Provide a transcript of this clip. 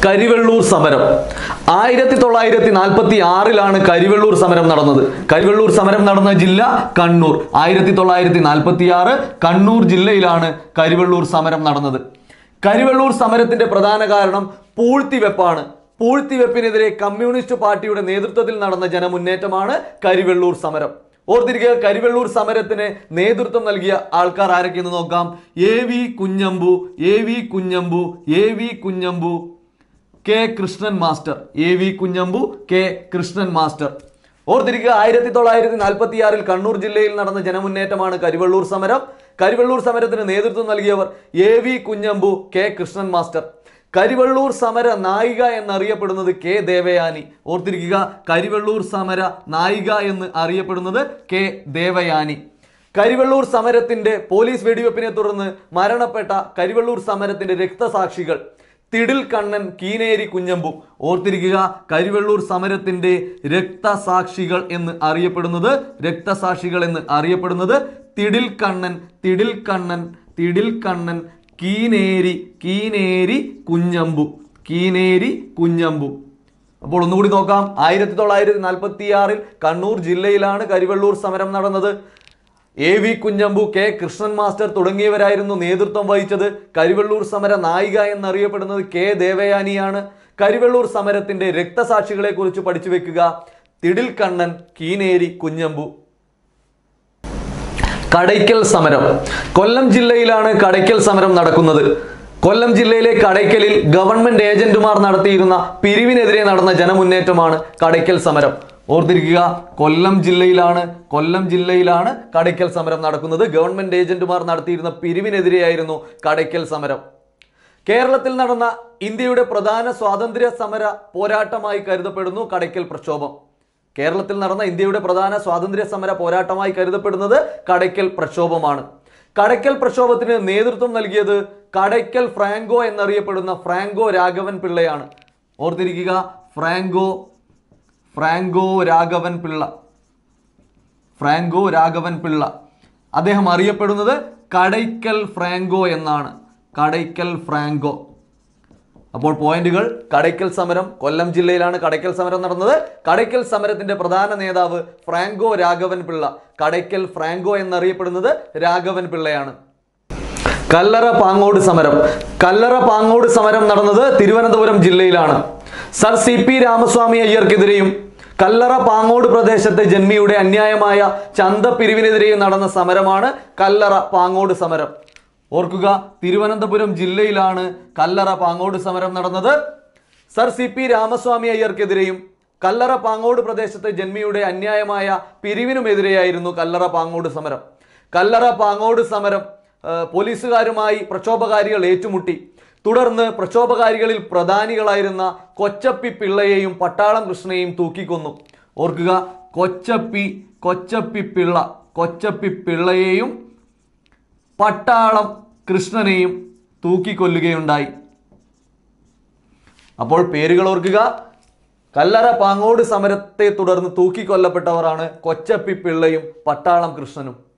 കരിവെള്ളൂർ സമരം ആയിരത്തി തൊള്ളായിരത്തി നാൽപ്പത്തി ആറിലാണ് കരിവെള്ളൂർ സമരം നടന്നത് കരിവെള്ളൂർ സമരം നടന്ന ജില്ല കണ്ണൂർ ആയിരത്തി തൊള്ളായിരത്തി നാൽപ്പത്തി ആറ് കണ്ണൂർ ജില്ലയിലാണ് കരിവെള്ളൂർ സമരം നടന്നത് കരിവെള്ളൂർ സമരത്തിന്റെ പ്രധാന കാരണം പൂഴ്ത്തിവെപ്പാണ് പൂഴ്ത്തിവെപ്പിനെതിരെ കമ്മ്യൂണിസ്റ്റ് പാർട്ടിയുടെ നേതൃത്വത്തിൽ നടന്ന ജനമുന്നേറ്റമാണ് കരിവെള്ളൂർ സമരം ഓർത്തിരിക്കുക കരിവെള്ളൂർ സമരത്തിന് നേതൃത്വം നൽകിയ ആൾക്കാർ ആരൊക്കെയെന്ന് നോക്കാം A V Kunhambu A V Kunhambu A V Kunhambu K Krishnan master A V Kunhambu K Krishnan master ഓർത്തിരിക്കുക ആയിരത്തി തൊള്ളായിരത്തി നാൽപ്പത്തി ആറിൽ കണ്ണൂർ ജില്ലയിൽ നടന്ന ജനമുന്നേറ്റമാണ് കരിവെള്ളൂർ സമരം കരിവെള്ളൂർ സമരത്തിന് നേതൃത്വം നൽകിയവർ A V Kunhambu K Krishnan master Karivellur സമര നായിക എന്നറിയപ്പെടുന്നത് കെ ദേവയാനി ഓർത്തിരിക്കുക കരിവെള്ളൂർ സമര നായിക എന്ന് അറിയപ്പെടുന്നത് കെ ദേവയാനി കരിവെള്ളൂർ സമരത്തിന്റെ പോലീസ് വെടിവെപ്പിനെ തുടർന്ന് മരണപ്പെട്ട കരിവെള്ളൂർ സമരത്തിന്റെ രക്തസാക്ഷികൾ തിടിൽ കണ്ണൻ കീനേരി കുഞ്ഞമ്പു ഓർത്തിരിക്കുക കരിവെള്ളൂർ സമരത്തിന്റെ രക്തസാക്ഷികൾ എന്ന് അറിയപ്പെടുന്നത് രക്തസാക്ഷികൾ എന്ന് അറിയപ്പെടുന്നത് തിടിൽ കണ്ണൻ തിടിൽ കണ്ണൻ തിടിൽ കണ്ണൻ കീനേരി കീനേരി കുഞ്ഞമ്പു കീനേരി കുഞ്ഞമ്പു അപ്പോൾ ഒന്നുകൂടി നോക്കാം ആയിരത്തി തൊള്ളായിരത്തി നാൽപ്പത്തി ആറിൽ കണ്ണൂർ ജില്ലയിലാണ് കരിവെള്ളൂർ സമരം നടന്നത് A V Kunhambu K Krishnan master തുടങ്ങിയവരായിരുന്നു നേതൃത്വം വഹിച്ചത് കരിവെള്ളൂർ സമര നായിക എന്നറിയപ്പെടുന്നത് കെ ദേവയാനിയാണ് കരിവെള്ളൂർ സമരത്തിന്റെ രക്തസാക്ഷികളെ കുറിച്ച് പഠിച്ചു വെക്കുക തിടിൽ കണ്ണൻ കീനേരി കുഞ്ഞമ്പു കടയ്ക്കൽ സമരം കൊല്ലം ജില്ലയിലാണ് കടയ്ക്കൽ സമരം നടക്കുന്നത് കൊല്ലം ജില്ലയിലെ കടയ്ക്കലിൽ ഗവൺമെന്റ് ഏജന്റുമാർ നടത്തിയിരുന്ന പിരിവിനെതിരെ നടന്ന ജനമുന്നേറ്റമാണ് കടയ്ക്കൽ സമരം ഓർത്തിരിക്കുക കൊല്ലം ജില്ലയിലാണ് കൊല്ലം ജില്ലയിലാണ് കടയ്ക്കൽ സമരം നടക്കുന്നത് ഗവൺമെന്റ് ഏജന്റുമാർ നടത്തിയിരുന്ന പിരിവിനെതിരെയായിരുന്നു കടയ്ക്കൽ സമരം കേരളത്തിൽ നടന്ന ഇന്ത്യയുടെ പ്രധാന സ്വാതന്ത്ര്യ സമര പോരാട്ടമായി കരുതപ്പെടുന്നു കടയ്ക്കൽ പ്രക്ഷോഭം കേരളത്തിൽ നടന്ന ഇന്ത്യയുടെ പ്രധാന സ്വാതന്ത്ര്യ സമര പോരാട്ടമായി കരുതപ്പെടുന്നത് കടയ്ക്കൽ പ്രക്ഷോഭമാണ് കടയ്ക്കൽ പ്രക്ഷോഭത്തിന് നേതൃത്വം നൽകിയത് കടയ്ക്കൽ ഫ്രാങ്കോ എന്നറിയപ്പെടുന്ന ഫ്രാങ്കോ രാഘവൻ പിള്ളയാണ് ഓർത്തിരിക്കുക Franco Franco Raghavan Pillai Franco Raghavan Pillai അദ്ദേഹം അറിയപ്പെടുന്നത് കടയ്ക്കൽ ഫ്രാങ്കോ എന്നാണ് കടയ്ക്കൽ ഫ്രാങ്കോ അപ്പോൾ പോയിന്റുകൾ കടയ്ക്കൽ സമരം കൊല്ലം ജില്ലയിലാണ് കടയ്ക്കൽ സമരം നടന്നത് കടയ്ക്കൽ സമരത്തിന്റെ പ്രധാന നേതാവ് ഫ്രാങ്കോ രാഘവൻ പിള്ള കടയ്ക്കൽ ഫ്രാങ്കോ എന്നറിയപ്പെടുന്നത് രാഘവൻ പിള്ളയാണ് കല്ലറ പാങ്ങോട് സമരം കല്ലറ പാങ്ങോട് സമരം നടന്നത് തിരുവനന്തപുരം ജില്ലയിലാണ് സർ സി പി രാമസ്വാമി അയ്യർക്കെതിരെയും കല്ലറ പാങ്ങോട് പ്രദേശത്തെ ജന്മിയുടെ അന്യായമായ ചന്തപ്പിരിവിനെതിരെയും നടന്ന സമരമാണ് കല്ലറ പാങ്ങോട് സമരം ഓർക്കുക തിരുവനന്തപുരം ജില്ലയിലാണ് കല്ലറ പാങ്ങോട് സമരം നടന്നത് സർ സി പി രാമസ്വാമി അയ്യർക്കെതിരെയും കല്ലറ പാങ്ങോട് പ്രദേശത്തെ ജന്മിയുടെ അന്യായമായ പിരിവിനുമെതിരെയായിരുന്നു കല്ലറ പാങ്ങോട് സമരം കല്ലറ പാങ്ങോട് സമരം ആ, പോലീസുകാരുമായി പ്രക്ഷോഭകാരികൾ ഏറ്റുമുട്ടി തുടർന്ന് പ്രക്ഷോഭകാരികളിൽ പ്രധാനികളായിരുന്ന കൊച്ചപ്പി പിള്ളയെയും പട്ടാളം കൃഷ്ണയെയും തൂക്കിക്കൊന്നു ഓർക്കുക കൊച്ചപ്പി കൊച്ചപ്പി പിള്ള കൊച്ചപ്പി പിള്ളയെയും പട്ടാളം കൃഷ്ണനെയും തൂക്കിക്കൊല്ലുകയുണ്ടായി അപ്പോൾ പേരുകൾ ഓർക്കുക കല്ലറ പാങ്ങോട് സമരത്തെ തുടർന്ന് തൂക്കിക്കൊല്ലപ്പെട്ടവരാണ് കൊച്ചപ്പി പിള്ളയും പട്ടാളം കൃഷ്ണനും